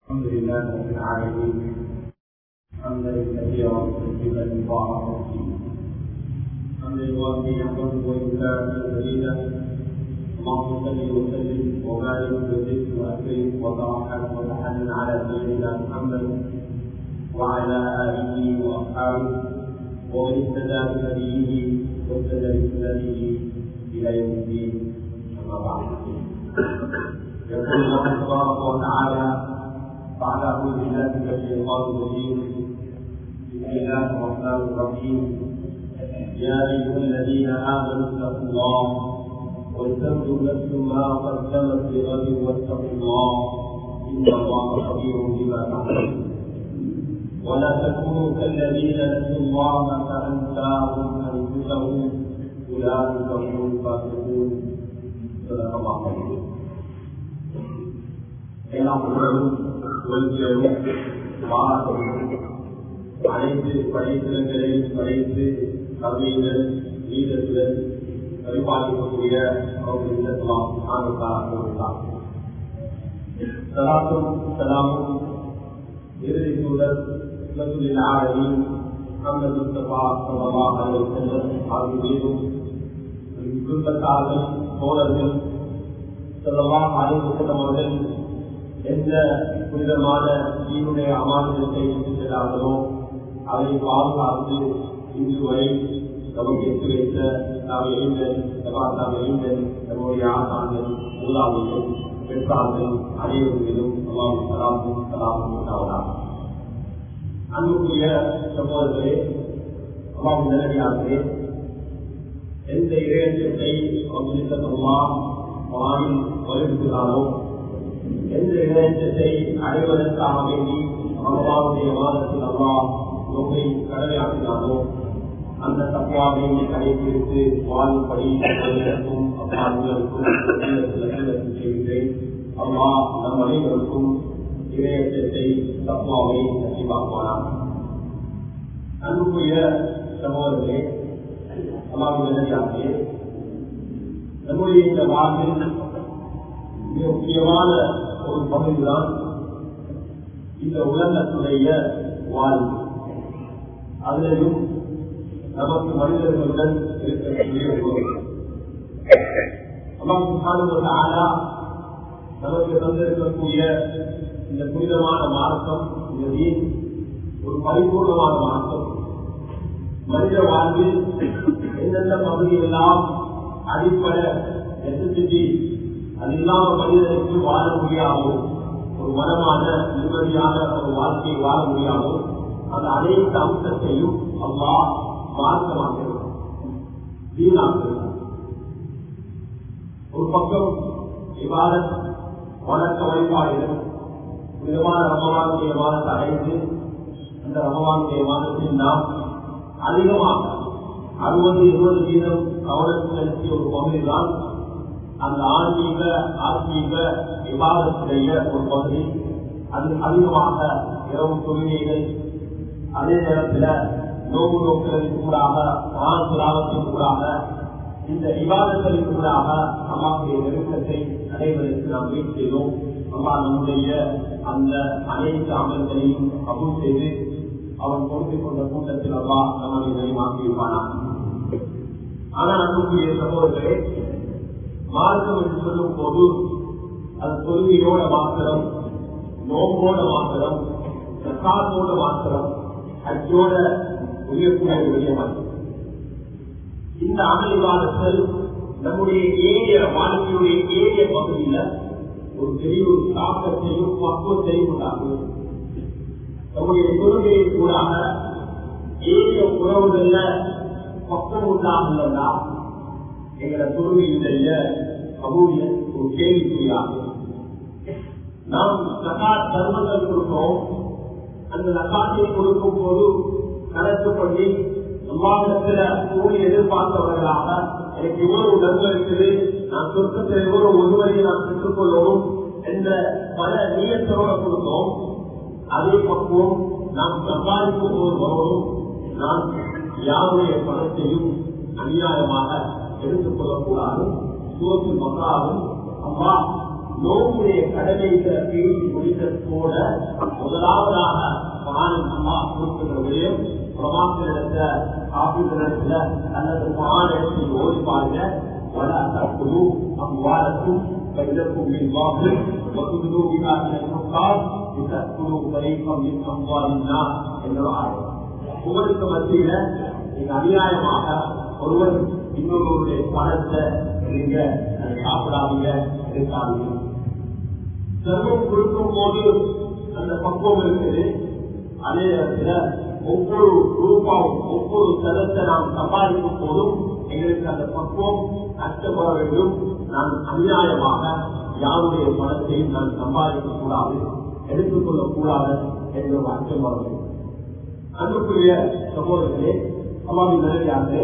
الحمد لله رب العالمين حمدا كثيرا طيبا مباركا فيه حمدا يوافي نعمته ويكافئ مزيدا اللهم صل وسلم وبارك وزد واكرم وترحم وتحنن على سيدنا محمد وعلى اله واصحابه ومن اهتدى بهديه واهتدى بسنته الى يوم الدين اما بعد يقول الله تبارك وتعالى بعد اعوذ بالله من الشيطان الرجيم بسم الله الرحمن الرحيم يا ايها الذين امنوا اتقوا الله ولتنظر نفس ما قدمت لغد واتقوا الله ان الله خبير بما تعملون ولا تكونوا كالذين نسوا الله فانساهم انفسهم اولئك هم الفاسقون صدق الله العظيم எல்லாம் உணரும் ஒழுங்கியவும் வாழவும் அனைத்து படைப்பினங்களையும் படைத்து கவியுடன் நீதத்துடன் பரிபாலிக்கக்கூடிய சலாத்தும் சலாமும் இறுதி சூழல் உலகில் ஆழவில் முகமது முஸ்தபா சொல்லலாம் செல்லும் ஆகிய மீதும் குடும்பத்தார்கள் தோழர்கள் சொல்லலாம் ஆய்வு செல்லவர்கள் எந்த புனிதமான தீனுடைய அமானியத்தை சென்றார்களோ அதை பாதுகாத்து இன்று வரை நமக்கு எட்டு வைத்த நாம் எழுந்தன் சபாத்தாம் எழுந்தன் நம்முடைய ஆசான்கள் மூலாமையும் பெற்றார்கள் அனைவரிலும் அல்லாம் சலாமும் சலாமும் உண்டாவதாக அன்புக்குரிய சகோதரர்களே அல்லாம் நிலவியார்களே எந்த இறையற்றத்தை அல்லாஹ் வானில் வலியுறுத்துகிறாரோ எந்த இணையத்தை அடைவதற்காக வேண்டி அம்மாவுடைய மாதத்தில் அம்மா நோக்கை கடமையாக்கினாரோ அந்த தப்பாவை கடைபிடித்து வாழும்படி எனக்கும் அப்பா உங்களுக்கும் செய்கிறேன் அம்மா நம் அனைவருக்கும் இணையத்தை தப்பாவை நசிவாக்குவானார் அன்புக்குரிய சகோதரர்களே அம்மாவின் நிலையாகவே நம்முடைய இந்த வாழ்வில் மிக முக்கியமான ஒரு பகுதிதான் இந்த உலகத்துடைய வாழ்வு அதிலும் நமக்கு மனிதர்களுடன் இருக்கக்கூடிய ஒரு ஆனா நமக்கு தந்திருக்கக்கூடிய இந்த புனிதமான மார்க்கம் இந்த வீண் ஒரு பரிபூர்ணமான மார்க்கம் மனித வாழ்வில் எந்தெந்த பகுதியெல்லாம் அடிப்படை நெசசிட்டி அது இல்லாம மனிதனுக்கு வாழ முடியாமோ ஒரு மனமான நிம்மதியான ஒரு வாழ்க்கையை வாழ முடியாமோ அந்த அனைத்து அம்சத்தையும் அம்மா மார்க்கமாக்கிறது வீணாக்கிறது ஒரு பக்கம் இவ்வாறு வழக்க வழிபாடுகள் விதமான ரமவானுடைய மாதத்தை அடைந்து அந்த ரமவானுடைய மாதத்தில் நாம் அதிகமாக அறுபது இருபது வீதம் கவனம் செலுத்திய ஒரு பகுதிதான் அந்த ஆன்மீக ஆத்மீக விவாதத்துடைய ஒரு பகுதி அது அதிகமாக இரவு தொழுகைகள் அதே நேரத்தில் நோவு நோக்குகளின் கூடாக ஆண் கூடாக இந்த விவாதங்களின் கூடாக அம்மாவுடைய நெருக்கத்தை அடைவதற்கு நாம் வெயிட் செய்தோம் அம்மா நம்முடைய அந்த அனைத்து அமல்களையும் கபூல் செய்து அவன் பொறுத்து கொண்ட கூட்டத்தில் அம்மா நம்முடைய நிலைமாக்கி இருப்பானா ஆனால் அன்புக்குரிய சகோதரர்களே மார்க்கம் என்று சொல்லும் போது அது தொழுகையோட மாத்திரம் நோம்போட மாத்திரம் சக்காத்தோட மாத்திரம் அச்சோட உயர்க்கூடிய விடயமல்ல இந்த அமல்வாதத்தில் நம்முடைய ஏரிய வாழ்க்கையுடைய ஏரிய பகுதியில ஒரு பெரிய ஒரு தாக்கத்தையும் பக்குவத்தையும் உண்டாகும் நம்முடைய தொழுகையை கூடாக ஏரிய உறவுகள்ல பக்கம் உண்டாகுள்ளதா எங்களை தொழுகையுடைய கபூலிய ஒரு கேள்விக்குறியாகும் நாம் ஜகாத் தர்மங்கள் கொடுக்கிறோம் அந்த ஜகாத்தை கொடுக்கும் போது கணக்கு பண்ணி சம்பாதத்துல கூலி எதிர்பார்த்தவர்களாக எனக்கு இவ்வளவு நன்மை இருக்குது நான் சொர்க்கத்தில் இவ்வளவு ஒருவரையை நான் பெற்றுக்கொள்ளணும் என்ற பல நீயத்தோட கொடுத்தோம் அதே பக்குவம் நாம் சம்பாதிக்கும் போது வரணும் நான் யாருடைய பணத்தையும் அநியாயமாக எடுத்துக் கொள்ளக்கூடாது சோற்று மக்களாலும் அம்மா நோவுடைய கடமைகளை பேசி முடித்ததோட முதலாவதாக மகான் அம்மா கொடுக்கிற விடயம் பிரமாத்திரத்துல காப்பீடுல அல்லது மகானத்தை ஓடி பாருங்க ولا تأكلوا أموالكم بينكم بالباطل وتبدوا بها إلى الحكام لتأكلوا فريقا من أموال الناس என்ற ஆயம் உங்களுக்கு மத்தியில நீங்க அநியாயமாக ஒருவர் இன்னொருவருடைய பணத்தை நீங்க சாப்பிடாதீங்க எடுக்காதீங்க செல்வம் கொடுக்கும் போது அந்த பக்குவம் இருக்குது அதே இடத்துல ஒவ்வொரு ரூபாவும் ஒவ்வொரு செலத்தை நாம் சம்பாதிக்கும் போதும் எங்களுக்கு அந்த பக்குவம் கஷ்டப்பட வேண்டும் நான் அநியாயமாக யாருடைய பணத்தையும் நான் சம்பாதிக்க கூடாது எடுத்துக்கொள்ளக் கூடாது என்ற ஒரு அச்சம் வர வேண்டும் அன்புக்குரிய சகோதரர்களே அம்மாவின் நிலையாக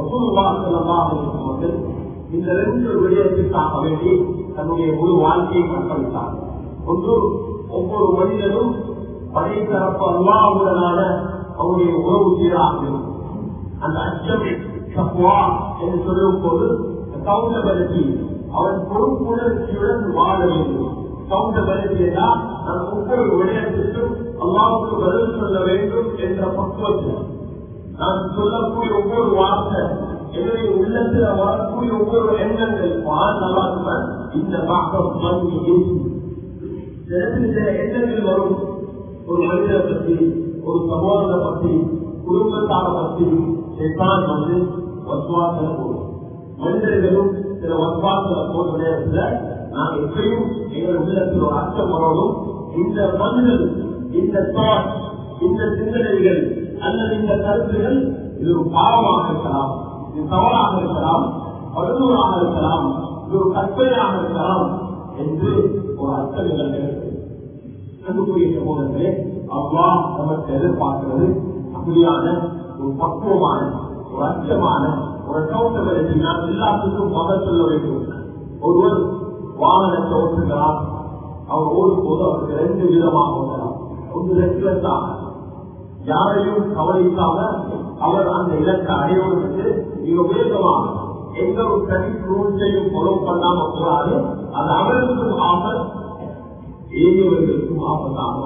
அவர்கள் இந்த ரெண்டு விடயத்திற்காக வேண்டி தன்னுடைய முழு வாழ்க்கையை அர்ப்பணித்தார் ஒன்று ஒவ்வொரு மனிதனும் படைத்தரப்பு அல்லாவுடனான அவருடைய உறவு சீராக அந்த அச்சம் தக்குவா என்று சொல்லும் போது கவுண்டபிலிட்டி அவன் பொறுப்புணர்ச்சியுடன் வாழ வேண்டும் கவுண்டபிலிட்டி என்றால் நான் ஒவ்வொரு விடயத்திற்கும் அல்லாவுக்கு பதில் சொல்ல வேண்டும் என்ற பக்குவத்தில் நான் சொல்லக்கூடிய ஒவ்வொரு வார்த்தை என்னுடைய உள்ளத்தில் வரக்கூடிய ஒவ்வொரு எண்ணங்கள் பால் நல்லா இந்த பாக்கம் மண் சில எண்ணங்கள் வரும் ஒரு மனிதரை பற்றி ஒரு சமூகத்தை பற்றி குடும்பத்தார பற்றி செத்தான் வந்து வசுவாசல போடும் மனிதர்களும் சில வசுவாசல போன்ற நேரத்தில் நான் எப்பயும் எங்கள் உள்ளத்தில் ஒரு அச்சம் வரணும் இந்த மனிதன் இந்த தாட் இந்த சிந்தனைகள் அல்லது இந்த கருத்துகள் இது ஒரு பாவமாக இருக்கலாம் இது தவறாக இருக்கலாம் படுதூராக இருக்கலாம் இது ஒரு கற்பனையாக இருக்கலாம் என்று ஒரு அர்த்தம் எங்களுக்கு அன்புக்குரிய சமூகத்திலே அவ்வா நமக்கு எதிர்பார்க்கிறது அப்படியான ஒரு பக்குவமான ஒரு அச்சமான ஒரு கௌசவத்தை நான் எல்லாத்துக்கும் பதில் சொல்ல வேண்டும் ஒருவர் வாகனத்தை ஓட்டுகிறார் அவர் ஓடும் போது அவருக்கு ரெண்டு விதமாக ஓட்டலாம் ஒன்று ரெகுலஸாக யாரையும் கவனிக்காம அவர் அந்த இலக்கை அடைவதற்கு மிக வேகமாக எந்த ஒரு தனி ரூல்ஸையும் ஃபாலோ பண்ணாம போறாரு அது அவருக்கும் ஆபத் ஏரியவர்களுக்கும் ஆபத்தாக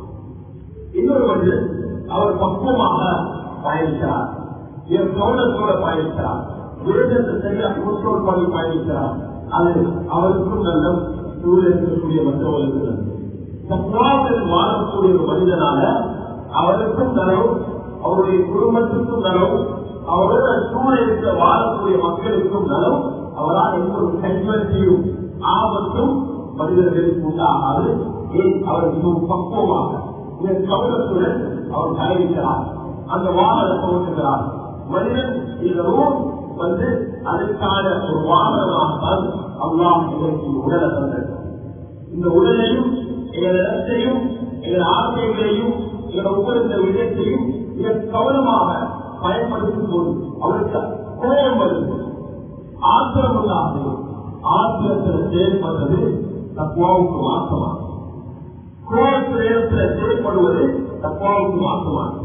இன்னொரு மனிதன் அவர் பக்குவமாக பயணிக்கிறார் என் கவனத்தோட பயணிக்கிறார் வேதத்தை சரியா கண்ட்ரோல் பண்ணி பயணிக்கிறார் அது அவருக்கும் நல்ல சூழல் இருக்கக்கூடிய மற்றவர்களுக்கு நல்லது சப்ராவில் வாழக்கூடிய ஒரு மனிதனால அவருக்கும் நலவும் அவருடைய குடும்பத்திற்கும் நலவும் அவரோட சூழலுக்கு வாழக்கூடிய மக்களுக்கும் நலவும் அவரால் எந்த ஒரு கன்வென்சியும் ஆபத்தும் மனிதர்களுக்கு உண்டாகாது ஏன் அவர் மிகவும் பக்குவமாக இந்த கவனத்துடன் அவர் பயணிக்கிறார் அந்த வாகனத்தை ஓட்டுகிறார் மனிதன் இந்த ரூம் வந்து அதற்கான ஒரு வாகனமாகத்தான் அல்லாஹ் இன்றைக்கு உடலை தந்தது இந்த உடலையும் எங்கள் இடத்தையும் எங்கள் ஆசைகளையும் எங்கள் ஒவ்வொரு விடயத்தையும் மிக கவனமாக பயன்படுத்தும் போது அவருக்கு கோபம் வருது ஆத்திரம் இல்லாது ஆத்திரத்தில் செயல்படுறது தக்குவாவுக்கு மாற்றமாக கோபத்து நேரத்தில் செயல்படுவது தக்குவாவுக்கு மாற்றமாக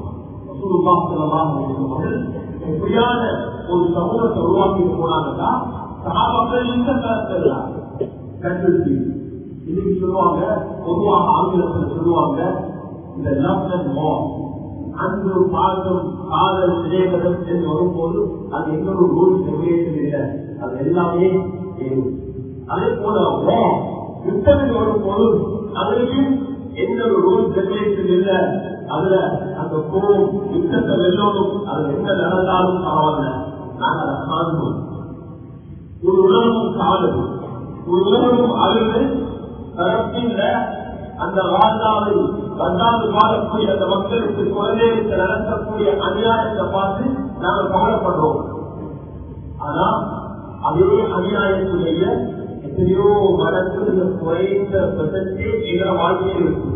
எப்படியான ஒரு சமூகத்தை உருவாக்கி போனாங்கன்னா சகாபாக்கள் இந்த கருத்தில் கண்டுபிடி இன்னைக்கு சொல்லுவாங்க பொதுவாக ஆங்கிலத்தில் சொல்லுவாங்க இந்த லவ் அண்ட் வார் அன்பு பாசம் காதல் சிநேகதம் என்று வரும்போது அது இன்னொரு ரூல்ஸ் ரெகுலேஷன் இல்லை அது எல்லாமே ஏறும் அதே போல war, யுத்தம் என்று வரும்போது அதுலயும் எந்த ஒரு ரூல்ஸ் ரெகுலேஷன் இல்லை அதுல அந்த கோம் யுத்தத்தை வெல்லணும் அது எங்க நடந்தாலும் பரவாயில்ல நாங்கள் அதை காண்போம் ஒரு உலகமும் காதல் ஒரு உலகமும் அழுது தரப்பில் அந்த ராஜாவை ரண்டாவது வாழக்கூடிய அந்த மக்களுக்கு குழந்தைகளுக்கு நடத்தக்கூடிய அநியாயத்தை பார்த்து நாங்கள் கவலைப்படுறோம் ஆனா அதே அநியாயத்துடைய எத்தனையோ மடங்கு குறைந்த பிரசத்தே எங்கள வாழ்க்கையில் இருக்கு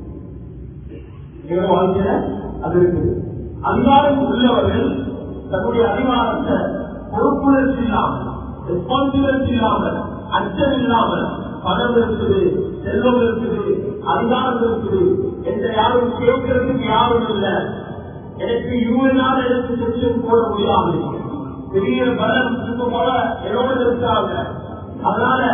எங்கள வாழ்க்கையில அது இருக்குது அதிகாரம் உள்ளவர்கள் தன்னுடைய அதிகாரத்தை பொறுப்புணர்ச்சி இல்லாமல் ரெஸ்பான்சிபிலிட்டி இல்லாமல் அச்சம் இல்லாமல் பணம் இருக்குது செல்வம் இருக்குது அதிகாரம் இருக்குது என்ற யாரும் கேட்கறதுக்கு யாரும் இல்லை எனக்கு இருபது எனக்கு செஞ்சு போட முடியாது பெரிய பலம் போல என்னோட இருக்காங்க அதனால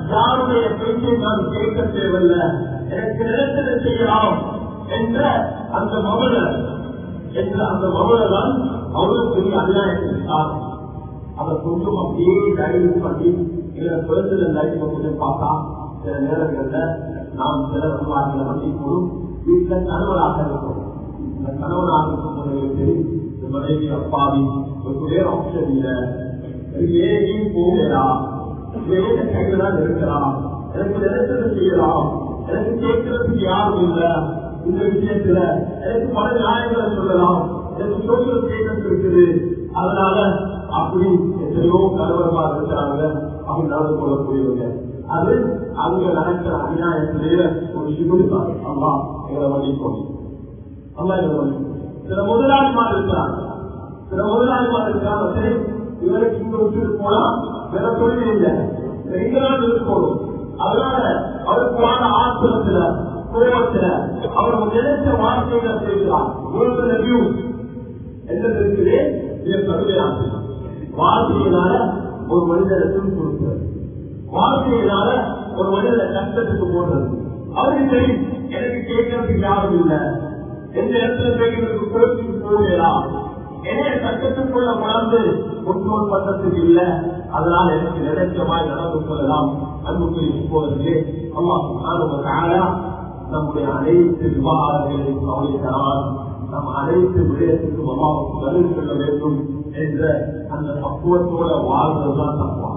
யாருடைய பேச்சை நான் கேட்க தேவையில்லை எனக்கு நினைத்ததை செய்யலாம் என்ற அந்த மகள என்ற அந்த மகள தான் அவருக்கு பெரிய அநியாயம் செய்தார் அதை கொஞ்சம் அப்படியே டைவ் பண்ணி இல்ல குழந்தை லைஃப் கொஞ்சம் பார்த்தா சில நேரங்கள்ல நாம் சில வரலாறுகளை மன்னிப்போம் வீட்டில் கணவராக இருக்கும் இந்த கணவனாக இருக்கும் இந்த மனைவி அப்பாவி ஒரு வேற ஆப்ஷன் இல்லை ஏன் போகலா வேற கையில தான் இருக்கலாம் எனக்கு நினைச்சதை செய்யலாம் எனக்கு கேட்கறதுக்கு யாரும் இல்ல இந்த விஷயத்துல எனக்கு பல நியாயங்களை சொல்லலாம் எனக்கு சோசியல் ஸ்டேட்டஸ் இருக்குது அதனால அப்படி எத்தனையோ கலவரமா இருக்கிறாங்க அப்படின்னு நடந்து கொள்ளக்கூடியவங்க அது அங்க நடக்கிற அநியாயத்திலேயே ஒரு சிகுடிப்பாங்க அம்மா எங்களை மன்னிப்போம் அம்மா எங்களை மன்னிப்போம் சில முதலாளிமார் இருக்கிறாங்க சில முதலாளிமார் இருக்கிறாங்க சரி இவருக்கு இங்க விட்டுட்டு போனா வேற தொழில் இல்லை இங்கதான் இருக்கணும் அதனால அவருக்கான ஆத்திரத்துல கோபத்துல அவர் நினைச்ச வார்த்தைகளை பேசலாம் ஒரு வியூ என்ன இருக்குது இது கவிதையாச்சு வார்த்தையினால ஒரு மனிதரை துணி கொடுக்கிறது வார்த்தையினால ஒரு மனிதரை கஷ்டத்துக்கு போடுறது அவருக்கு தெரியும் எனக்கு கேட்கறதுக்கு யாரும் இல்லை எந்த இடத்துல பேசுறதுக்கு கோரிக்கை போகலாம் என்னைய சட்டத்துக்குள்ள உணர்ந்து முன்னோர் பட்டத்துக்கு இல்ல அதனால எனக்கு நினைச்சமாய் நடந்து கொள்ளலாம் அன்புக்குரிய போவதிலே அம்மா சுகாதார நம்முடைய அனைத்து விவகாரங்களையும் கவனிக்கிறார் நம் அனைத்து விடயத்துக்கும் அம்மாவுக்கு பதில் சொல்ல வேண்டும் என்ற அந்த பக்குவத்தோட வாழ்வதுதான் தப்பா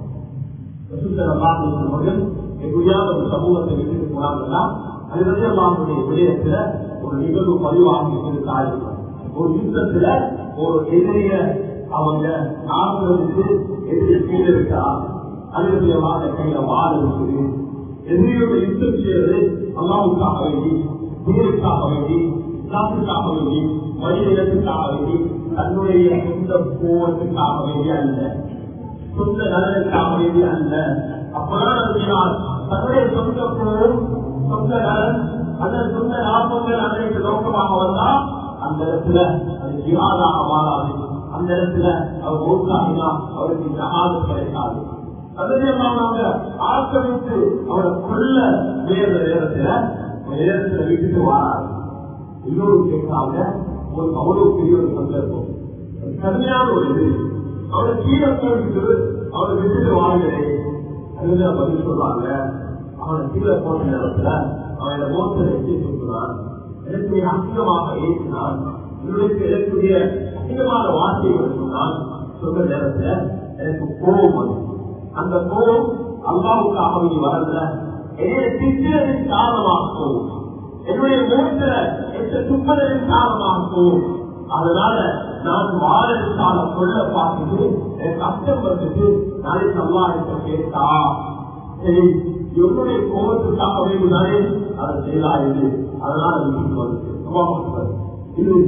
மகன் எப்படியாவது ஒரு சமூகத்தை விட்டுட்டு போனாங்கன்னா அது வந்து அம்மாவுடைய விடயத்துல ஒரு நிகழ்வு பதிவாகி தாய் ஒரு யுத்தத்துல ஒரு எதிரிய அவங்க நாடுறதுக்கு எதிரி கீழே இருக்கா அதுக்கு கையில வாழ இருக்குது எதிரியோட யுத்தம் செய்யறது அல்லாவுக்காக வேண்டி தீருக்காக வேண்டி இஸ்லாத்துக்காக வேண்டி மனிதத்துக்காக வேண்டி தன்னுடைய சொந்த போவத்துக்காக வேண்டி அல்ல சொந்த நலனுக்காக வேண்டி அல்ல அப்பதான் நம்பினார் தன்னுடைய சொந்த போரும் சொந்த நலன் அதன் சொந்த லாபங்கள் அன்றைக்கு நோக்கமாக வந்தா அந்த இடத்துல அது ஜிஹாதாக மாறாது அந்த இடத்துல அவர் மூத்தாகினா அவருக்கு ஜகாது கிடைக்காது அதேமாங்க ஆக்கிரமித்து அவரை கொள்ள வேற நேரத்துல நேரத்துல விட்டுட்டு வாராது இன்னொரு கேட்காங்க ஒரு அவ்வளவு பெரிய ஒரு சந்தர்ப்பம் கடுமையான ஒரு இது அவரை கீழே போட்டு அவரை விட்டுட்டு வாழ்கிறேன் அதுதான் பதில் சொல்றாங்க அவனை கீழே போன நேரத்துல அவனை மோசத்தை எப்படி சொல்றான் எனக்கு அசிங்கமாக ஏற்றினான் உங்களுக்கு எனக்குரிய அசிங்கமான வார்த்தைகள் சொன்னால் சொல்ற நேரத்துல எனக்கு கோபம் வரும் அந்த கோபம் அல்லாவுக்காக நீ வரல என்னுடைய திட்டத்தின் காரணமாக போகும் என்னுடைய மூத்த எந்த துப்பதன் காரணமாக போகும் அதனால நான் வாழலுக்கான சொல்ல பார்த்துட்டு எனக்கு கஷ்டம் வந்துட்டு நாளைக்கு அல்லா இருக்க கேட்டா சரி என்னுடைய கோபத்துக்காக வேண்டுதானே அதை செய்யலாது அதனால வீட்டுக்கு வந்து இது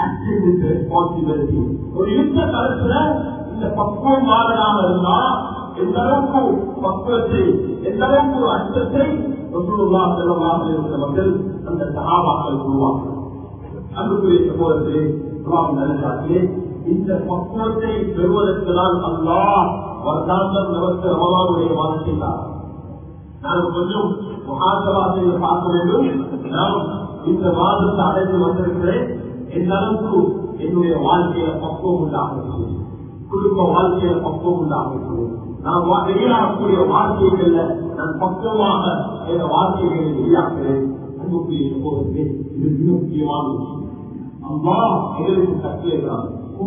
ரெஸ்பான்சிபிலிட்டி ஒரு யுத்த காலத்துல இந்த பக்குவம் வாழலாக இருந்தா எந்த அளவுக்கு பக்குவத்தை எந்த அளவுக்கு ஒரு அச்சத்தை ரசூலுல்லா செல்லமாக இருக்கிறவர்கள் அந்த சகாபாக்கள் உருவாக்கும் அன்புக்குரிய சகோதரத்திலே குரான் நல்லே இந்த பக்குவத்தை பெறுவதற்கு தான் அல்லா வருடாந்தம் நமக்கு ரமலானுடைய மாதத்தை தான் நாம் கொஞ்சம் முகாசவாசையை பார்க்க வேண்டும் நாம் இந்த மாதத்தை அடைந்து வந்திருக்கிறேன் எந்த அளவுக்கு என்னுடைய வாழ்க்கையில பக்குவம் உண்டாகிறது குடும்ப வாழ்க்கையில பக்குவம் உண்டாகிறது நான் வெளியாகக்கூடிய வாழ்க்கைகள்ல நான் பக்குவமாக என் வாழ்க்கைகளை வெளியாக்குறேன் அன்புக்குரிய சகோதரர்களே இது மிக முக்கியமான விஷயம் அம்மா எங்களுக்கு கட்டளைதான்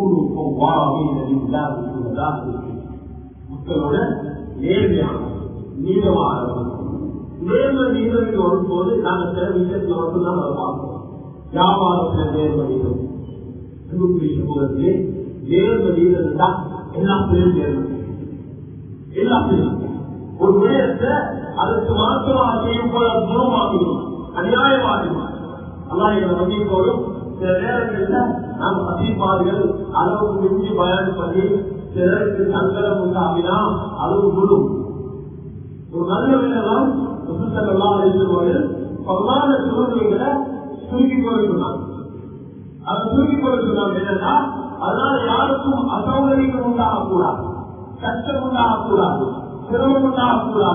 மக்களோட நேர்மையான நீளமான நேர்மை நீளத்தில் வரும்போது நாங்கள் சில விஷயத்துல மட்டும்தான் அதை பார்க்கிறோம் வியாபாரத்துல நேர்மை நீளம் அன்புக்குரிய சகோதரர்களே நேர்மை நீளம் தான் எல்லாத்திலையும் நேர்மை எல்லாத்திலும் ஒரு விடயத்தை அதற்கு மாற்றமாக செய்யும் போது அது குணமாகிடும் அநியாயமாகிடும் அல்லாஹ் எங்களை வங்கிக்கோடும் சில நேரங்கள்ல நாம் சசிப்பார்கள் அளவுக்கு மிஞ்சி பயன் பண்ணி சிலருக்கு சங்கடம் உண்டாகினா அளவு விடும் ஒரு நல்ல விதம் சுத்தமெல்லாம் இருக்கிறவர்கள் பரவான சூழ்நிலைகளை சுருக்கி கொள்ள சொன்னாங்க அதை சுருக்கி கொள்ள சொன்னாங்க என்னன்னா அதனால யாருக்கும் அசௌகரியம் உண்டாகக்கூடாது கஷ்டம் உண்டாகக்கூடாது சிரமம் உண்டாகக்கூடாது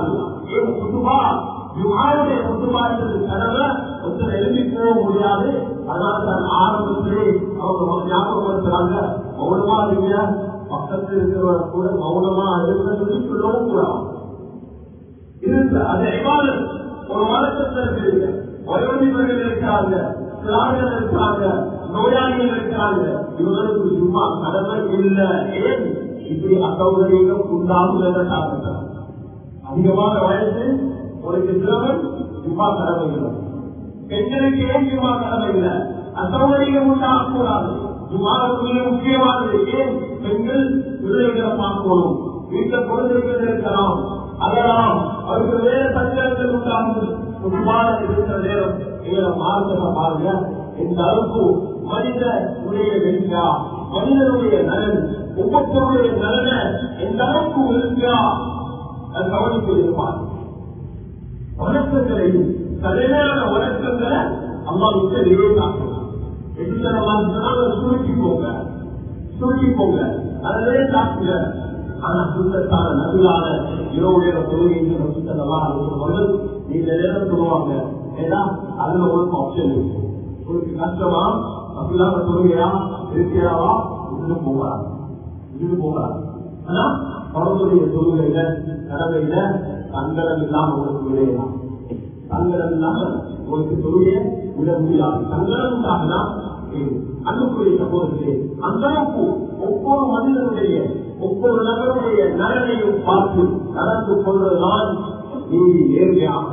ஏன் குத்துபா ஜுமாருடைய குத்துபா என்பது கடமை ஒருத்தர் எழுதி போக முடியாது அதனால தான் ஆரம்பத்திலே அவங்க ஞாபகப்படுத்துறாங்க மௌனமா இருங்க பக்கத்தில் இருக்கிறவர் கூட மௌனமா இருக்கிறது சொல்லவும் கூடாது இருந்து அதை இவாதம் ஒரு வழக்கத்தில் இருக்கிறீங்க வயோதிபர்கள் இருக்கிறாங்க சிறார்கள் இருக்கிறாங்க நோயாளிகள் இருக்கிறாங்க இவங்களுக்கு சும்மா கடமை இல்லை ஏன் இப்படி அசௌகரியம் உண்டாகுதல் சாப்பிட்டார் அதிகமான வயசு ஒரு சிறுவன் சும்மா கடமை இல்லை பெண்களுக்கு ஏன் சும்மா கடமை இல்லை அசௌகரியம் உண்டாகக்கூடாது சும்மாவுக்கு மிக முக்கியமானது ஏன் பெண்கள் பிள்ளைகளை பார்க்கணும் வீட்டில் குழந்தைகள் இருக்கலாம் அதெல்லாம் அவருக்கு வேற சஞ்சலங்கள் உண்டாகும் சும்மாத இருக்கிற நேரம் எங்களை மார்க்கத்தை பாருங்க இந்த அளவுக்கு மனிதனுடைய வெற்றியா மனிதனுடைய நலன் ஒவ்வொருத்தருடைய நலனை எந்த அளவுக்கு வெற்றியா அது கவனித்து இருப்பார் வணக்கங்களையும் தலைமையான வணக்கங்களை அம்மா மிக்க நிறைவேற்றாங்க சுருக்கி போங்க சுருக்கி போங்க அதிலே சாப்பிடுங்க ஆனா சுத்தத்தான நபியான இரவு நேர தொழுகைக்கு சுத்தலாம் சொல்லுவாங்க நீங்க நேரம் சொல்லுவாங்க ஏன்னா அதுல ஒரு ஆப்ஷன் இருக்கு உங்களுக்கு கஷ்டமா அப்படிலாம் தொழுகையா இருக்கிறாவா இதுன்னு போகலாம் இதுன்னு போகலாம் ஆனா அவர்களுடைய தொழுகையில கடமையில சங்கடம் இல்லாம உங்களுக்கு விளையலாம் சங்கடம் இல்லாம உங்களுக்கு தொழுகைய விட முடியாது சங்கடம் உண்டாகுனா அன்புக்குரிய சகோதரர்களே அந்த அளவுக்கு ஒவ்வொரு மனிதனுடைய ஒவ்வொரு நபருடைய நலனையும் பார்த்து நடந்து கொள்வதுதான் நீதி நேர்மையாக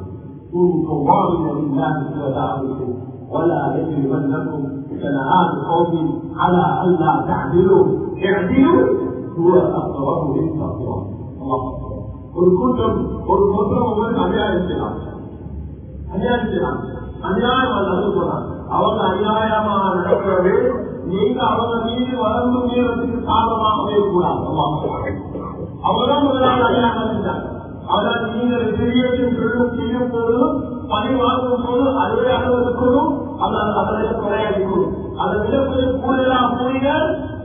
ولا يجرمنكم شنآن قوم على ألا تعدلوا اعدلوا هو أقرب للتقوى الله ஒரு கூட்டம் ஒரு கூட்டம் உங்களுக்கு அநியாயம் செய்யலாம் அநியாயம் செய்யலாம் அநியாயம் நடந்து போறாங்க அவங்க அநியாயமா நடக்கிறது நீங்க அவங்க மீது வளர்ந்து மீறதுக்கு காரணமாகவே கூடாது அவங்களும் முதலாளி அநியாயம் செஞ்சாங்க ஆனால் நீங்கள் பெரியவர்கள் சொல்லும் செய்யும் போதும் பணி வாங்கும் போது அதுவே அனுமதிக்கணும் அதனால் அதனை குறையாடிக்கணும் அதை விட கொஞ்சம் கூடுதலாக கூறிகள்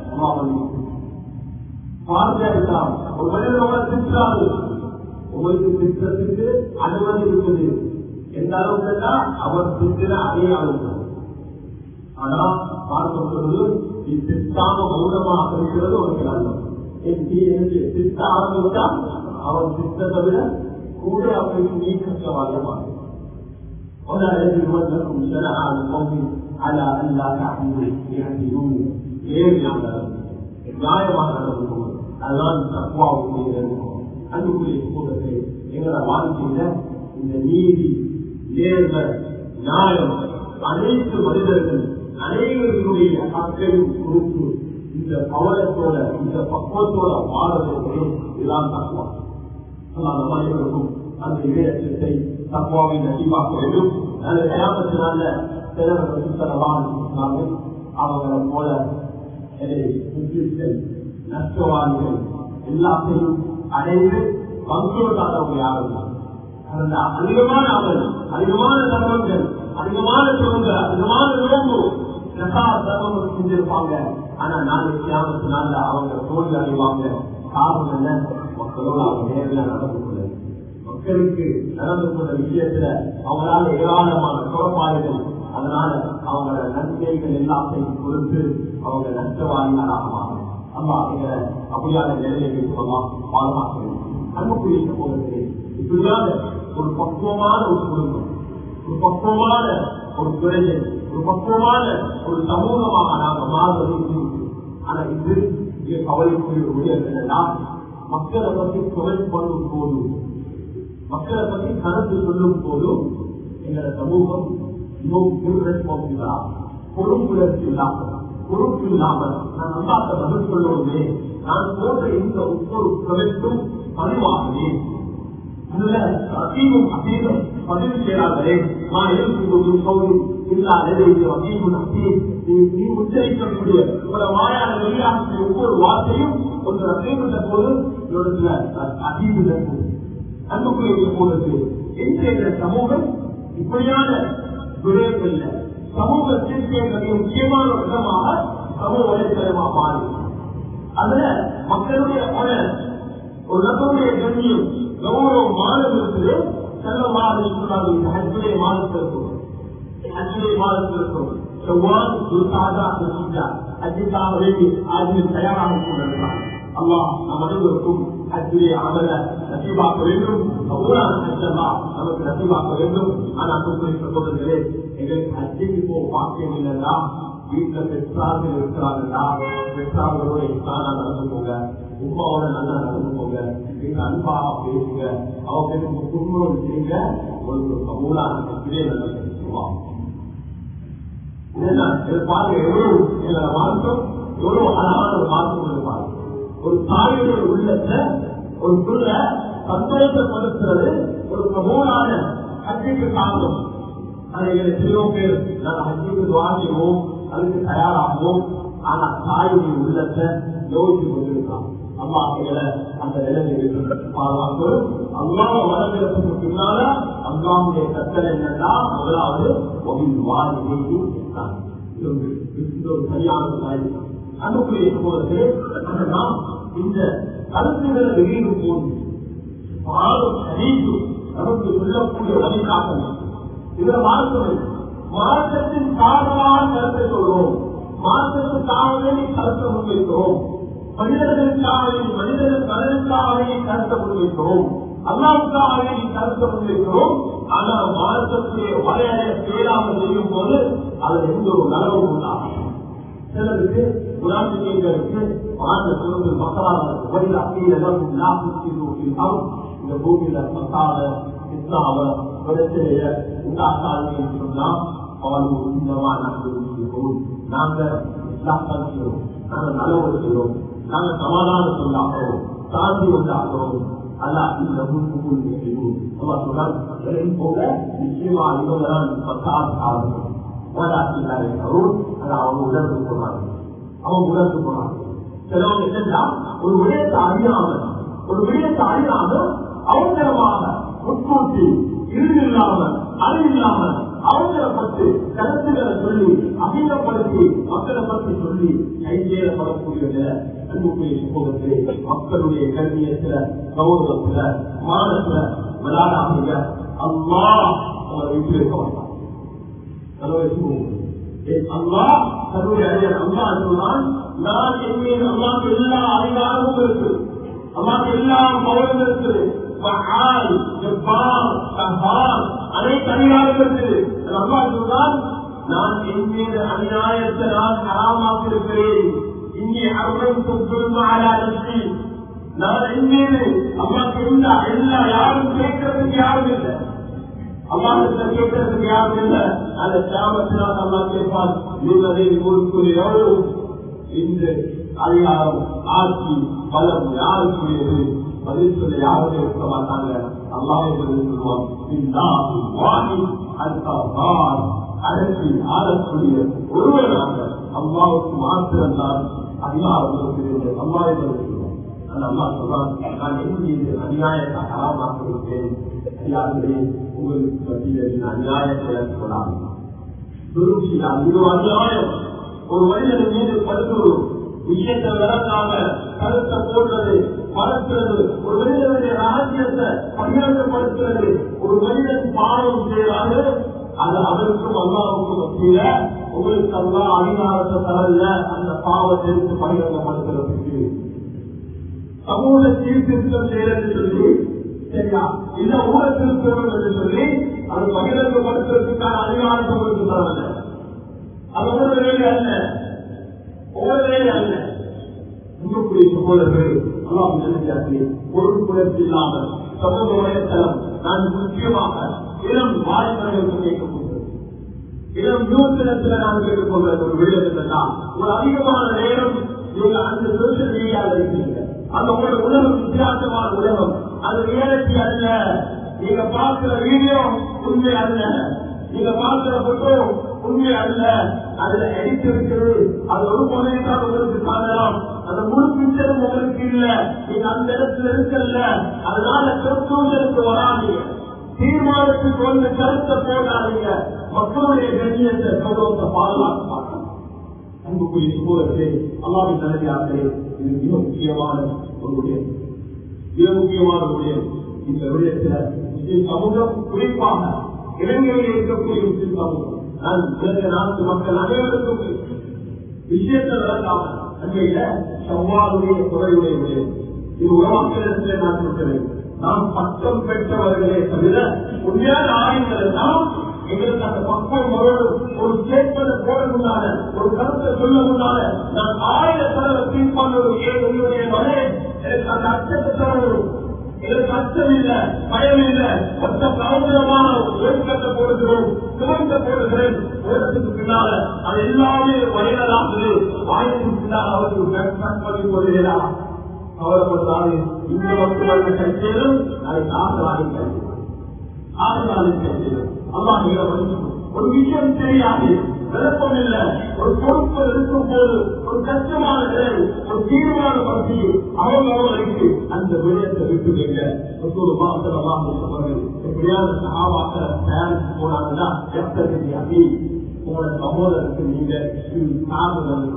பார்க்கலாம் ஒரு மனிதனோட திட்டாது உங்களுக்கு திட்டத்துக்கு அனுமதி இருக்குது எந்த அளவுக்கு அவர் திட்டின அதே அளவுக்கு ஆனா பார்க்கும் பொழுது இது திட்டாம மௌனமாக இருக்கிறது ஒரு நல்லம் திட்ட ஆரம்பித்தா அவன் திட்டத்தை விட கூட அவனுக்கு நீ கஷ்டவாதமாக ولا يجرمنكم شنآن قوم على أن لا تعبدوا يعبدون ஏன் நியாயமாக நடக்கும் அதுதான் தக்குவாவுக்குரிய அன்புக்குரிய சமூகத்தை எங்களோட வாழ்க்கையில இந்த நீதி நேர்மை நியாயம் அனைத்து மனிதர்கள் அனைவர்களுடைய மக்களும் குறித்து இந்த கவலத்தோட இந்த பக்குவத்தோட வாழறதுக்கு இதுதான் தக்குவா நம் அனைவருக்கும் அந்த இளையத்தை தக்குவாவை நடிவாக்க வேண்டும் அந்த கயாமத்தினால சிலர் சுத்தரவான் அவங்களை போல நஷ்டவாதிகள் எல்லாத்தையும் அடைந்து பங்குவதாக யாரும் அந்த அதிகமான அமல் அதிகமான தர்மங்கள் அதிகமான சொல்லுங்கள் அதிகமான நோம்பு தர்மம் செஞ்சிருப்பாங்க ஆனா நாளைக்கு கிராமத்தினால அவங்க தோல்வி அடைவாங்க காரணம் என்ன மக்களோடு அவங்க நேரில் நடந்து கொள்ள மக்களுக்கு நடந்து கொண்ட விஷயத்துல அவங்களால ஏராளமான குறப்பாடுகள் அதனால அவங்களோட நன்மைகள் எல்லாத்தையும் கொடுத்து அவங்க நஷ்டவாதிகளாக மாறும் அம்மா எங்களை அப்படியான நிலையை சொல்லலாம் பாதுகாக்க அன்புக்குரிய சமூகத்திலே இப்படியான ஒரு பக்குவமான ஒரு குடும்பம் ஒரு பக்குவமான ஒரு துறையை ஒரு பக்குவமான ஒரு சமூகமாக நாங்கள் மாறுவது ஆனா இது இங்கே கவலைக்குரிய ஒரு விடயம் என்னன்னா மக்களை பற்றி குறை பண்ணும் போது மக்களை பற்றி கருத்து சொல்லும் போதும் எங்களோட சமூகம் பொறுப்புணர்ச்சி இல்லாமல் பொறுப்பு இல்லாமல் நான் நல்லாத்த பதில் சொல்லுவதே நான் போன்ற இந்த ஒவ்வொரு பிரமிக்கும் பதிவாகவே அதுல அசீமும் அசீமும் பதிவு செய்யாதே நான் எழுத்தும்போது சௌரி இல்லா நிலையில் அசீமும் அசீம் நீ உச்சரிக்கக்கூடிய உங்களோட வாயால வெளியாகக்கூடிய ஒவ்வொரு வார்த்தையும் ஒரு அசீமிட்ட போது என்னோட அசீமில் அன்புக்குரிய போனது இன்றைய சமூகம் இப்படியான விடயங்கள்ல சமூக சீர்கேடுகளுடைய முக்கியமான ஒரு இடமாக சமூக வலைத்தளமாக மாறி அதுல மக்களுடைய மன ஒரு நபருடைய கண்ணியம் கௌரவம் மாதம் இருக்குது செல்லமாக சொன்னாங்க ஹஜ்ஜுடைய மாதத்தில் இருக்கும் ஹஜ்ஜுடைய மாதத்தில் இருக்கும் செவ்வாய் துர்காதா துர்கா ஹஜ்ஜுக்காக வேண்டி ஆஜில் தயாராக கொண்டிருக்கிறார் அல்லாஹ் நம் அனைவருக்கும் ஹஜ்ஜுடைய அமல நசீபாக்க வேண்டும் ஊரான ஹஜ்ஜல்லா நமக்கு நசீபாக்க வேண்டும் ஆனால் குறிப்பிட்ட சகோதரர்களே எங்களுக்கு ஹஜ்ஜுக்கு போ பாக்கியம் இல்லைன்னா வீட்டுல பெற்றார்கள் இருக்கிறார்களா பெற்றார்களோட இஸ்லானா நடந்து போங்க உமாவோட நல்லா நடந்து போங்க நீங்க அன்பாக பேசுங்க அவங்க குடும்பம் செய்யுங்க உங்களுக்கு கபூலான ஹஜ்ஜுடைய நல்லது சொல்லுவாங்க பாருங்க எவ்வளவு எங்களை மாற்றம் எவ்வளவு அழகான ஒரு மாற்றம் பாருங்க ஒரு தாயுடைய உள்ளத்தை ஒரு புள்ள சந்தோஷப்படுத்துறது ஒரு பிரபோனான ஹஜ்ஜுக்கு காரணம் அதை எத்தனையோ பேர் நாங்கள் ஹஜ்ஜுக்கு வாங்கிடுவோம் அதுக்கு தயாராகுவோம் ஆனா தாயுடைய உள்ளத்தை யோசிச்சு கொண்டிருக்கலாம் அம்மா எங்களை அந்த நிலைமையில் பாதுகாப்பு அல்லாம வளர்க்கிறதுக்கு பின்னால அல்லாமுடைய கத்தல் என்னன்னா முதலாவது ஒரு வாரி இது ஒரு சரியான தாய் அன்புக்குரிய போது நாம் இந்த கருத்துக்களை வெளியிடும் போது பாலும் சரீது நமக்கு சொல்லக்கூடிய வழிகாட்டல் இதை மாற்றம் மாற்றத்தின் காரணமாக கருத்தை சொல்றோம் மாற்றத்துக்காக வேண்டி கருத்தை முன்வைக்கிறோம் மனிதர்களுக்காக வேண்டி மனிதர்கள் கடலுக்காக வேண்டி கருத்தை முன்வைக்கிறோம் அல்லாவுக்காக வேண்டி கருத்தை முன்வைக்கிறோம் ஆனால் மாற்றத்துடைய வரையறை பேராமல் செய்யும் போது அது எந்த ஒரு நலவும் உண்டாகும் சிலருக்கு குலாமிகளுக்கு வாழ்ந்த சொல்வது மக்களாக வழியில் அப்பீல் இந்த பூமியில மசால இஸ்லாம பிரச்சனைய உண்டாக்காது சொன்னா அவர்கள் இந்த நாங்கள் நாங்க இஸ்லாம் தான் செய்வோம் நாங்க நல்லவர் செய்வோம் நாங்க சமாதானம் சொல்லாகிறோம் சாந்தி உண்டாகிறோம் அல்ல இந்த முன்பு செய்வோம் அல்லா சொன்னால் போக நிச்சயமா இவங்க தான் மசால் சாதனம் அவங்க உணர்ந்து போனாங்க அவங்க உணர்ந்து போனாங்க சிலவங்க என்னன்னா ஒரு விடயத்தை அறியாம ஒரு விடயத்தை அறியாம அவசரமாக முன்கூட்டி இறுதி இல்லாம அறிவில்லாம அவசரப்பட்டு கருத்துக்களை சொல்லி அகிலப்படுத்தி மக்களை பற்றி சொல்லி கைதேறப்படக்கூடிய அன்புக்குரிய சமூகத்தில் மக்களுடைய கண்ணியத்துல கௌரவத்துல மானத்துல விளையாடாமீங்க அம்மா அவரை விட்டு வைக்க மாட்டாங்க அல்லாஹ் தன்னுடைய அறிஞர் அல்லா சொன்னால் நான் என் அல்லாக்கு எல்லா அதிகாரமும் இருக்கு அல்லாக்கு எல்லா பவரும் இருக்குது அனைத்து அதிகாரம் இருக்குது அல்லா சொன்னால் நான் என் மீது அநியாயத்தை நான் ஹராமாக்கிருக்கிறேன் இங்கே அருள் சொத்து நான் என் மீது அம்மாக்கு எல்லா எல்லா யாரும் கேட்கறதுக்கு யாரும் இல்லை அல்லாஹிட்ட கேட்கறதுக்கு யாரும் இல்லை அந்த சாமத்தினால் அல்லா கேட்பார் நீங்களே கொடுக்கிறோ இந்த அதிகாரம் ஆட்சி பலம் யாருக்குரியது பதில் சொல்ல யாருமே இருக்க மாட்டாங்க அல்லாஹை பதில் சொல்லுவான் அழைச்சி ஆளக்கூடிய ஒருவராக அம்மாவுக்கு மாத்திரம்தான் அதிகாரம் இருக்கிறது அம்மாவை பதில் சொல்லுவான் அந்த அம்மா சொல்றான் நான் எங்கே அநியாயத்தை ஹராமாக்கிருக்கேன் எல்லாருமே உங்களுக்கு மத்தியில் அநியாயத்தை சொல்லாமல் இது அநியாயம் ஒரு மனிதன் மீது படுத்து விஷயத்தை விளக்காம கருத்தை போடுறது மறக்கிறது ஒரு மனிதனுடைய ரகசியத்தை பகிரங்கப்படுத்துறது ஒரு மனிதன் பாவம் செய்யறாரு அது அவருக்கும் அல்லாவுக்கும் மத்தியில உங்களுக்கு அல்லா அதிகாரத்தை தரல அந்த பாவத்தை எடுத்து பகிரங்கப்படுத்துறதுக்கு சமூக சீர்திருத்தம் செய்யறது சொல்லி சரியா இல்ல ஊர திருத்தம் என்று சொல்லி அது பகிரங்கப்படுத்துறதுக்கான அதிகாரத்தை உங்களுக்கு தரல அது ஒரு வேலை அல்ல ஒரு வேலை அல்ல உங்களுடைய சகோதரர்கள் அல்லாம் நிலையாக்கி பொருட்புணர்ச்சி இல்லாமல் சமூக வலைத்தளம் நான் முக்கியமாக இளம் வாய்ப்புகளுக்கு கேட்கப்படுகிறது இளம் யூத்தினத்தில் நான் கேட்டுக்கொள்வது ஒரு விடயம் என்னன்னா ஒரு அதிகமான நேரம் நீங்க அந்த சோசியல் மீடியாவில் இருக்கீங்க அந்த உங்களோட உலகம் வித்தியாசமான உலகம் அது ரியாலிட்டி அல்ல நீங்க பார்க்கிற வீடியோ உண்மை அல்ல நீங்க பார்க்கிற போட்டோ உண்மை அல்ல அதுல எடிட் இருக்குது அது ஒரு முறையத்தான் உங்களுக்கு காணலாம் அந்த முழு பிக்சரும் உங்களுக்கு இல்ல நீங்க அந்த இடத்துல இருக்கல அதனால கருத்தூருக்கு வராதீங்க தீர்மானத்துக்கு வந்து கருத்தை போடாதீங்க மக்களுடைய கண்ணியத்தை கௌரவத்தை பாதுகாக்க அன்புக்குரிய சமூகத்தை அல்லாவின் தலைமையார்களே இது மிக முக்கியமான ஒரு விடயம் மிக முக்கியமான விடயம் இந்த விடயத்தில் முஸ்லிம் சமூகம் குறிப்பாக இலங்கையில் இருக்கக்கூடிய முஸ்லிம் சமூகம் நான் இலங்கை நாட்டு மக்கள் அனைவருக்கும் விஷயத்தை நடக்காம அன்றையில செவ்வாறுடைய துறையுடைய விடயம் இது உலகத்திலே நான் சொல்கிறேன் நாம் பட்டம் பெற்றவர்களே தவிர உண்மையான ஆயுதங்கள் எல்லாம் எங்களுக்கு அந்த பக்கம் ஒரு ஒரு ஸ்டேட்மெண்ட் போட முன்னால ஒரு கருத்தை சொல்ல முன்னால நான் ஆயிரம் தடவை தீர்ப்பு பண்ணணும் ஏன் உங்களுடைய மகனே எனக்கு அந்த அச்சத்தை தரணும் எனக்கு அச்சம் இல்ல பயம் இல்ல மொத்த பிரபலமான ஒழுக்கத்தை போடுகிறோம் சிவந்த போடுகிறேன் உலகத்துக்கு பின்னால அது எல்லாமே வயலாகுது வாய்ப்புக்கு பின்னால் அவருக்கு பேக் பண்ணி போடுகிறா கவலைப்பட்டாலே இந்த மக்களுடைய கைச்சேரும் அதை ஆசலாக ஆசலாக கைச்சேரும் அல்லாஹ் நீங்க மன்னிக்கணும். ஒரு விஷயம் தெரியாது விளக்கம் இல்ல ஒரு பொறுப்பு இருக்கும் போது ஒரு கஷ்டமான நிலை ஒரு தீர்மான பற்றி அவங்க அவர்களுக்கு அந்த விடயத்தை விட்டு வைங்க ஒரு மாசமாக சொன்னவர்கள் எப்படியான சகாபாக்களை தயாரித்து போனாங்கன்னா எத்தனை அபி உங்களோட சகோதரருக்கு நீங்க சாதனை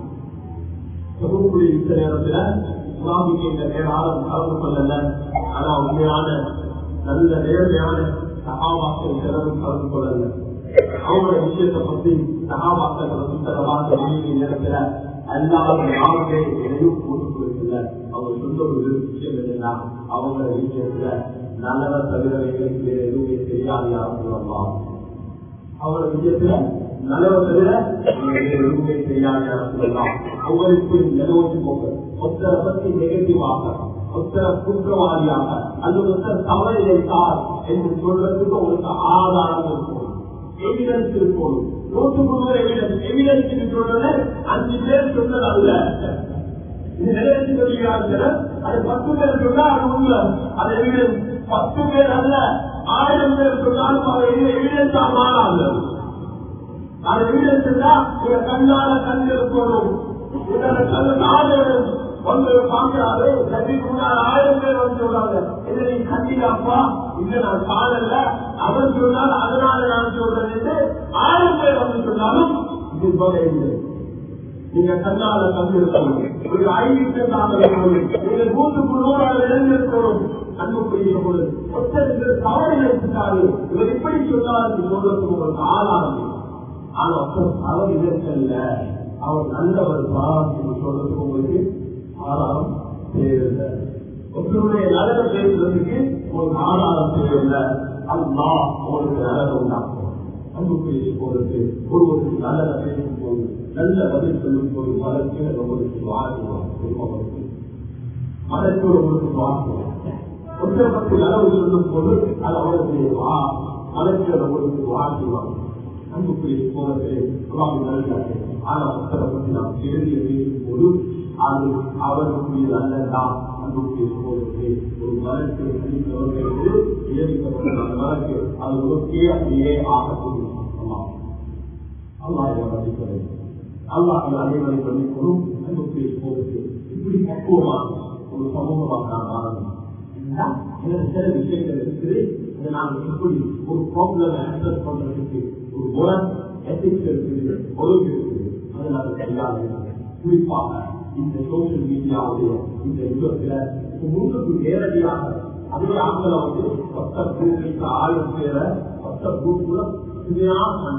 தொகுப்புடைய இந்த நேரத்துல சுவாமிக்கு இந்த நேரம் கலந்து கொள்ளல ஆனா உண்மையான நல்ல நேர்மையான சகாபாக்கள் சிலரும் கலந்து கொள்ளல அவங்களோட விஷயத்தை பத்தி சகாபாக்கள் புத்தகமாக வெளியே நேரத்துல அல்லாத யாருமே எதையும் போட்டுக் கொடுக்கல அவங்க சொந்த ஒரு விஷயம் என்னன்னா அவங்களோட விஷயத்துல நல்லத தவிர எங்களுக்கு வேற எதுவுமே தெரியாது யாரும் சொல்லலாம் அவங்களோட விஷயத்துல நல்லவ தவிர எங்களுக்கு எதுவுமே தெரியாது யாரும் சொல்லலாம் அவங்களுக்கு நிலவச்சு போங்க ஒருத்தரை பத்தி நெகட்டிவாக ஒருத்தர குற்றவாளியாக அல்லது ஒருத்தர் தவறு இழைத்தார் என்று சொல்றதுக்கு உங்களுக்கு ஆதாரம் இருக்கும் எவிடன்ஸ் இருக்கும் நூற்றுக்கு நூறு எவிடன்ஸ் எவிடன்ஸ் சொல்றது அஞ்சு பேர் சொன்னது அல்ல இது நிறைவேற்றி சொல்கிறார்கள் அது பத்து பேர் சொன்னா அது உண்மை அது எவிடன்ஸ் பத்து பேர் அல்ல ஆயிரம் பேர் சொன்னாலும் அது எவிடன்ஸ் மாறாது அது எவிடன்ஸ் இவங்க கண்ணால கண் இருக்கணும் இவங்க கண்ணு நாடகம் வந்து பாக்குறாரு சதிக்கு முன்னால் ஆயிரம் பேர் வந்து சொல்றாங்க இதை நீ கண்டிப்பாப்பா இல்ல நான் காணல அவன் சொன்னால் அதனால நான் சொல்றேன் என்று ஆயிரம் பேர் வந்து சொன்னாலும் இது போல இல்லை நீங்க கண்ணால கண்டு இருக்கணும் ஒரு ஐந்து நீங்க நூற்றுக்கு நூறாக இழந்திருக்கணும் அன்புக்குரிய போது ஒருத்தர் தவறு நினைச்சிட்டாரு இவர் இப்படி சொன்னார் சொல்றதுக்கு உங்களுக்கு ஆதாரம் இல்லை. ஆனா ஒருத்தர் தவறு நினைச்சல்ல அவர் நல்லவர் பாராட்டு சொல்றதுக்கு உங்களுக்கு ஆதாரம் தேவையில்லை ஒருத்தருடைய நலனை பேசுறதுக்கு உங்களுக்கு ஆதாரம் தேவையில்லை அல்லா உங்களுக்கு நலனை உண்டாக்கும் அன்புக்குரிய போறது ஒருவருக்கு நல்லதை பேசும் போது நல்ல பதில் சொல்லும் போது மதற்கு உங்களுக்கு வாழ்த்துவார் குடும்பங்களுக்கு மதற்கு உங்களுக்கு வாழ்த்துவார் ஒன்றை பற்றி நலவு சொல்லும் போது அது அவருக்கு வா மதற்கு உங்களுக்கு வாழ்த்துவார் அன்புக்குரிய போறது நல்லது ஆனா ஒருத்தரை பற்றி நாம் கேள்வி பேசும் போது அது அவருக்குரிய அல்லதான் அன்புக்குரிய போறது ஒரு மதற்கு அளித்தவர்களுக்கு நியமிக்கப்பட்ட அந்த மதற்கு அது ஒருக்கே அப்படியே ஆகக்கூடிய அல்லாஹ் மதிப்பதை அல்லாஹ் அனைவரை பண்ணிக்கொள்ளும் அன்புக்குரிய போறது இப்படி பக்குவமாக ஒரு சமூகமாக நான் மாறணும் சில விஷயங்கள் இருக்குது அதை நாங்கள் எப்படி ஒரு ப்ராப்ளம் ஆக்சஸ் பண்றதுக்கு ஒரு முறை எத்திக்ஸ் இருக்குது ஒழுங்கு இருக்குது அதை நாங்கள் கையாள குறிப்பாக இந்த சோசியல் மீடியாவுடைய இந்த யுகத்துல முன்னுக்கு நேரடியாக அதே ஆண்களை வந்து பத்த குரூப் ஆயிரம் பேரை பத்த குரூப்ல துணியாக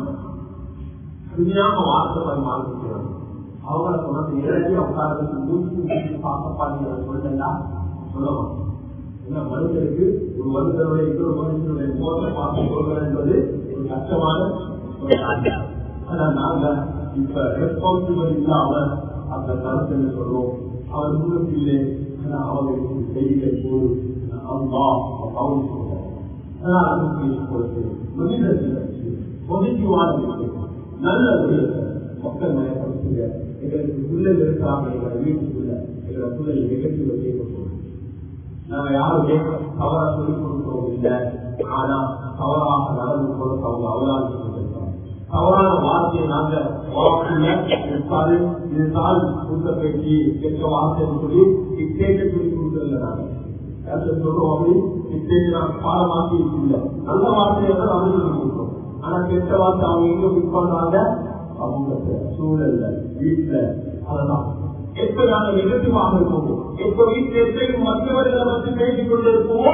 துணியாக வார்த்தை பரிமாறிக்கிறாங்க அவங்கள சொன்னது நேரடியாக உட்கார்ந்து மூச்சு பார்க்கப்பாங்க சொல்லலா சொல்லலாம் ஏன்னா மனிதருக்கு ஒரு மனிதனுடைய இன்னொரு மனிதனுடைய மோச பார்த்து சொல்வது என்பது ஒரு கஷ்டமான ஒரு காரியம். ஆனா நாங்க இப்ப ரெஸ்பான்சிபிள் இல்லாம அந்த கருத்து சொல்றோம் அவர் முன்னுக்கு இல்லை ஆனா அவங்களுக்கு செய்திகள் போது அம்மா பவுன் சொல்றோம் அதனால அதுக்கு பொறுத்து மனிதர்கள் பொதுவான விஷயம் நல்ல விடயத்தை மக்கள் மயப்படுத்துங்க எங்களுக்கு பிள்ளைகள் இருக்கிறாங்க எங்களை வீட்டுக்குள்ள எங்களை பிள்ளைகள் நிகழ்ச்சிகளை கேட்க நாங்க யாருமே தவறா சொல்லிக் கொடுக்கிறோம் இல்லை ஆனா தவறாக நடந்து கொடுத்து அவங்க அவலாதி கொண்டிருக்கிறோம் தவறான வார்த்தையை நாங்க வாக்குல இருக்காது இருந்தால் புத்த பேச்சு கெட்ட வார்த்தைன்னு சொல்லி இத்தேக்க சொல்லி கொடுக்கறதில்ல நாங்க யார்கிட்ட சொல்றோம் அப்படி இத்தேக்கு நான் பாடமாக்கி இல்லை நல்ல வார்த்தையை தான் அவங்க சொல்லி கொடுக்கிறோம் ஆனா கெட்ட வார்த்தை அவங்க எங்க மிஸ் பண்றாங்க அவங்க சூழல்ல வீட்டுல அதெல்லாம் எப்ப நாங்கள் நெகட்டிவாக இருக்கோமோ எப்ப வீட்டில் எப்படி மற்றவர்களை பற்றி பேசிக் கொண்டிருப்போமோ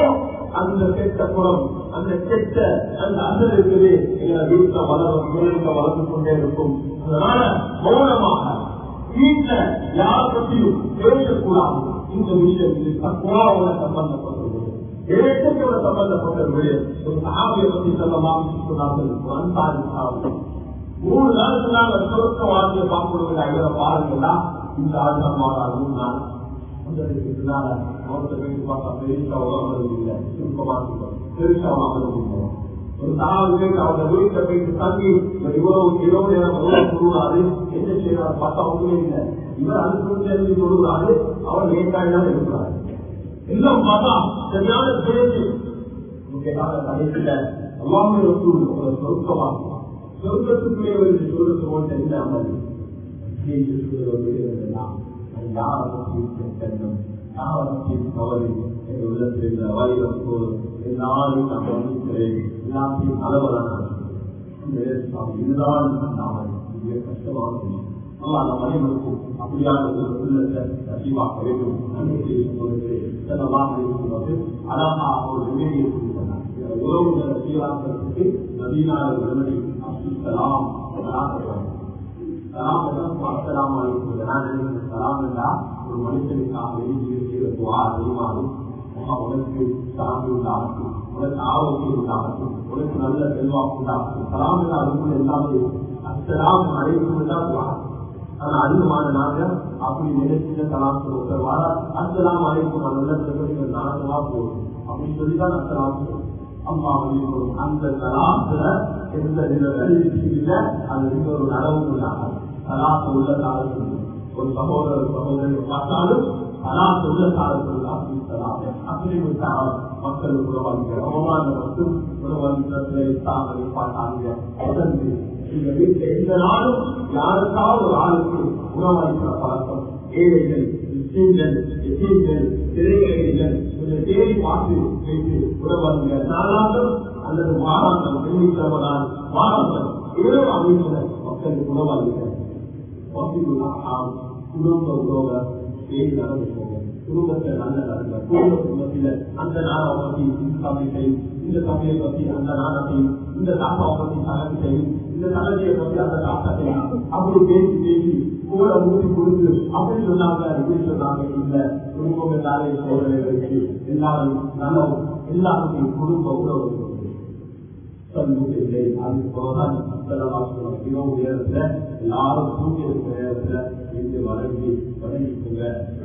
அந்த கெட்ட குணம் அந்த கெட்ட அந்த அசல் இருக்குது எங்களை வீட்டுல வளரும் வீட்டுல வளர்ந்து கொண்டே இருக்கும் அதனால மௌனமாக வீட்டுல யார பற்றியும் பேசக்கூடாது இந்த விஷயம் இது தக்குவாவோட சம்பந்தப்பட்டது இலட்சத்தோட சம்பந்தப்பட்டது ஒரு சாமியை பற்றி சொல்லலாம் சொன்னார்கள் ஒரு அன்சாரி சாமி மூணு நாளுக்கு நாங்கள் சொருக்க வாழ்க்கையை பார்க்கணும் ஐவரை பாருங்களா இந்த ஆட்டம் மாறாது மூணு நாள் உங்களுக்கு இதனால அவர்கிட்ட போயிட்டு பார்த்தா பெருசா உலகம் இல்லை சுருக்கமா பெருசா உலகம் இல்லை ஒரு நாலு பேருக்கு அவங்க வீட்டுல போயிட்டு தங்கி இவ்வளவு இரவு நேரம் உலகம் கொடுறாரு என்ன செய்யறாரு பார்த்தா ஒண்ணுமே இல்லை இவர் அதுக்கு தெரிஞ்சு கொடுக்குறாரு அவர் லேட்டாயிதான் இருக்கிறாரு எல்லாம் பார்த்தா சரியான பேச்சு கேட்டாங்க கடைசியில எல்லாமே உங்களை சொருக்கமா சொர்க்கத்துக்குள்ளே ஒரு சொல்லுக்கு போட்டு என்ன அமல் எல்லாத்தையும் அளவலான இதுதான் கஷ்டமான அல்லா நம்ம அனைவருக்கும் அப்படியான ஒரு உள்ளத்தை நசிவாக்க வேண்டும் நன்மை செய்யும் பொழுது இதெல்லாம் இருக்கும்போது அழகா ஒரு நிலையை உறவுகளை சீராக்கிறதுக்கு நவீனான உடனடி அசுத்தலாம் அஸ்லாம் சலாம் ஒரு மனுஷனுக்காக வெளியே துவா அறிவாலும் உனக்கு சாமி உண்டாகட்டும் உனக்கு ஆரோக்கியம் உண்டாகட்டும் உனக்கு நல்ல செல்வாக்கு உண்டாகட்டும் சலாம் அதுக்குள்ள எல்லாமே அஸ்லாம் அனைத்தும் தான் ஆனா அதிகமான நாங்க அப்படி நினைச்சு சலாம் சொல்லுவார் வார அஸ்லாம் அனைத்தும் நல்ல செல்வங்கள் நாங்களா போகும் அப்படின்னு சொல்லிதான் அஸ்லாம் அம்மா அந்த சலாத்துல எந்த இல்ல அது இன்னொரு நடவும் இல்லாமல் சலாத்து உள்ள காலத்தில் ஒரு சகோதரர் சகோதரர் பார்த்தாலும் சலாத்து உள்ள காலத்தில் அப்படி விட்டால் மக்கள் உறவாளிகள் அவமான மட்டும் உறவாளிகளை தாங்களை பார்த்தாங்க தொடர்ந்து இந்த வீட்டில் எந்த நாளும் யாருக்காவது ஒரு ஆளுக்கு உணவளிக்கிற பழக்கம் ஏழைகள் முஸ்லீம்கள் எத்தீம்கள் திரைக்கலைகள் கொஞ்சம் தேடி பார்த்து வைத்து உணவளிங்க நாளாந்தம் அல்லது வாராந்தம் வெள்ளிக்கிழமனால் வாராந்தம் இரவு அமைந்த மக்களுக்கு உணவளிக்க குடும்ப உறவை தேடி நடந்து போங்க குடும்பத்தை நல்ல நடந்த குடும்ப குடும்பத்தில அந்த நாளை பத்தி இந்த சமயத்தை இந்த சமயை பத்தி அந்த நாளத்தையும் இந்த தாத்தாவை பத்தி தகவலையும் இந்த தகவலையை பத்தி அந்த தாத்தாத்தையும் அப்படி பேசி பேசி கூட ஊற்றி கொடுத்து அப்படி சொன்னாங்க இப்படி சொன்னாங்க இல்ல குடும்பம் எல்லாரையும் சோதனைகளுக்கு எல்லாரும் நல்லவும் எல்லாருக்கும் குடும்ப உறவு சமூகத்திலே அது போதான் இரவு நேரத்துல எல்லாரும் தூங்கி இருக்கிற நேரத்துல இங்கு வணங்கி வணங்கிக்கோங்க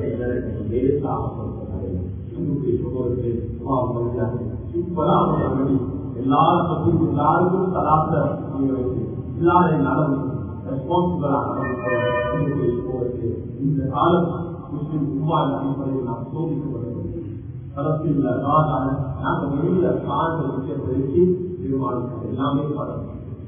எல்லாரும் பற்றி எல்லாருக்கும் தலாத்த எல்லாரையும் நலம் ரெஸ்பான்சிபிளாக இந்த காலம் முஸ்லிம் உருவான அடிப்படையில் நாம் சோதிக்கப்பட களத்தில் நாடான நாங்கள் வெளியில காண்ட விஷயத்தை வச்சு தீர்மானிக்கிறோம் எல்லாமே படம்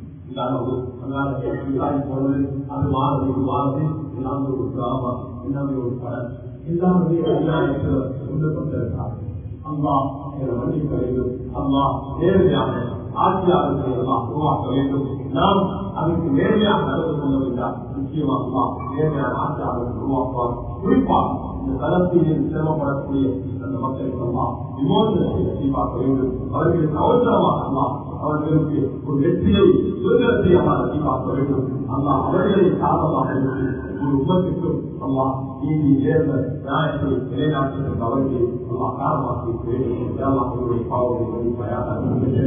போனது அது மாறுது இது மாறுது எல்லாமே ஒரு டிராமா எல்லாமே ஒரு படம் எல்லாமே அநியாயத்தில் கொண்டு கொண்டிருக்காங்க அம்மா மன்னிக்க வேண்டும் அம்மா நேர்மையாக ஆட்சியாளர்களை எல்லாம் உருவாக்க வேண்டும் நாம் அதற்கு நேர்மையாக நடந்து கொள்ள வேண்டாம் நிச்சயமா அம்மா நேர்மையான ஆட்சியாளர்கள் உருவாக்குவார் குறிப்பாக இந்த தளத்தில் சிரமப்படக்கூடிய அந்த மக்களுக்கு அம்மா விமோசனத்தை பார்க்க வேண்டும் அவர்களுக்கு அவசரமாக அம்மா அவர்களுக்கு ஒரு வெற்றியை சுதந்திரத்தை அம்மா பார்க்க வேண்டும் அம்மா அவர்களை சாதமாக இருக்கு ஒரு உமத்துக்கும் அம்மா நீதி நேர்ந்த நியாயத்தை நிலைநாட்டுகின்ற அவர்கள் அம்மா காரணமாக்கி அவர்களுடைய பாவங்களை மதிப்பாயாக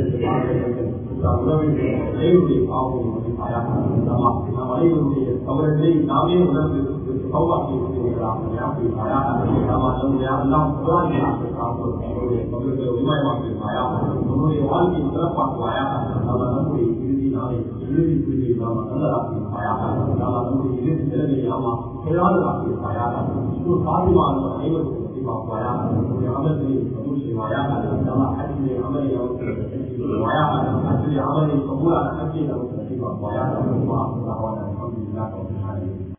உறவுடைய பாவங்களை மதிப்பாயாக நம் அனைவருடைய தவறுகளை நாமே உணர்ந்து சௌபாக்கி நம்முடைய வாழ்க்கையை சிறப்பாக்குவாயா நம்முடைய இறுதி நாளை இறுதி புரிவை நாம நல்லதாக்கியிருப்பாயாக நம்முடைய இறுதி நிலையை நாம செயலாளராக்கியிருப்பாயாக இன்னும் சாதிவான அனைவருக்கும் பதிவாக்குவாயா நம்முடைய அமர்களை கபூல் செய்வாயாக அச்சிலே அமலை அவருக்கு செய்வாயாக அச்சிலே அமலை கபூலான அச்சியை அவருக்கு பதிவாக்குவாயாக